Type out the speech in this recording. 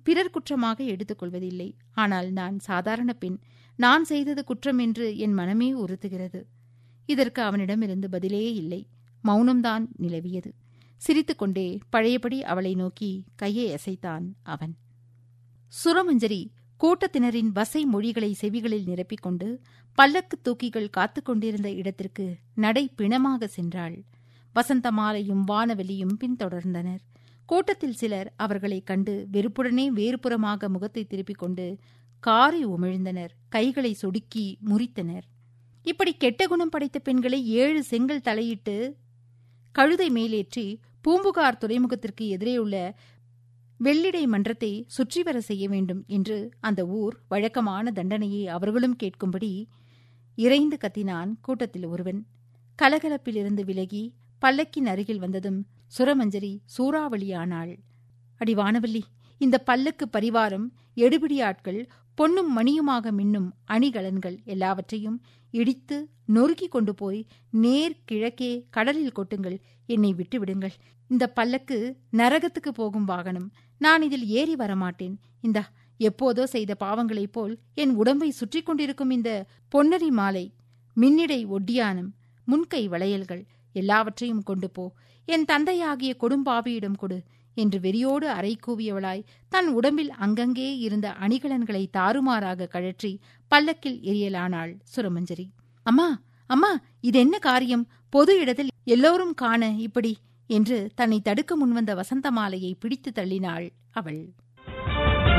பிறர் குற்றமாக எடுத்துக்கொள்வதில்லை ஆனால் நான் சாதாரண பெண் நான் செய்தது குற்றம் என்று என் மனமே உறுத்துகிறது இதற்கு அவனிடமிருந்து பதிலே இல்லை மௌனம்தான் நிலவியது சிரித்துக்கொண்டே பழையபடி அவளை நோக்கி கையை அசைத்தான் அவன் சுரமஞ்சரி கூட்டத்தினரின் வசை மொழிகளை செவிகளில் நிரப்பிக்கொண்டு பல்லக்கு தூக்கிகள் காத்துக் கொண்டிருந்த இடத்திற்கு நடை பிணமாக சென்றாள் வசந்தமாலையும் வானவெளியும் பின்தொடர்ந்தனர் கூட்டத்தில் சிலர் அவர்களைக் கண்டு வெறுப்புடனே வேறுபுறமாக முகத்தை திருப்பிக் கொண்டு காரி உமிழ்ந்தனர் கைகளை சொடுக்கி முறித்தனர் இப்படி கெட்ட குணம் படைத்த பெண்களை ஏழு செங்கல் தலையிட்டு கழுதை மேலேற்றி பூம்புகார் துறைமுகத்திற்கு எதிரேயுள்ள வெள்ளிடை மன்றத்தை சுற்றி வர செய்ய வேண்டும் என்று அந்த ஊர் வழக்கமான தண்டனையை அவர்களும் கேட்கும்படி இறைந்து கத்தினான் கூட்டத்தில் ஒருவன் கலகலப்பிலிருந்து விலகி பல்லக்கின் அருகில் வந்ததும் சுரமஞ்சரி சூறாவளியானாள் அடி வானவல்லி இந்த பல்லக்கு பரிவாரம் எடுபிடி ஆட்கள் பொன்னும் மணியுமாக மின்னும் அணிகலன்கள் எல்லாவற்றையும் இடித்து நொறுக்கி கொண்டு போய் நேர் கிழக்கே கடலில் கொட்டுங்கள் என்னை விட்டு விடுங்கள் இந்த பல்லக்கு நரகத்துக்கு போகும் வாகனம் நான் இதில் ஏறி வரமாட்டேன் இந்தா எப்போதோ செய்த பாவங்களைப் போல் என் உடம்பை சுற்றி கொண்டிருக்கும் இந்த பொன்னரி மாலை மின்னிடை ஒட்டியானம் முன்கை வளையல்கள் எல்லாவற்றையும் கொண்டு போ என் தந்தையாகிய கொடும்பாவியிடம் கொடு என்று வெறியோடு அறை கூவியவளாய் தன் உடம்பில் அங்கங்கே இருந்த அணிகலன்களை தாறுமாறாக கழற்றி பல்லக்கில் எரியலானாள் சுரமஞ்சரி அம்மா அம்மா இதென்ன காரியம் பொது இடத்தில் எல்லோரும் காண இப்படி என்று தன்னை தடுக்க முன்வந்த வசந்தமாலையை பிடித்து தள்ளினாள் அவள்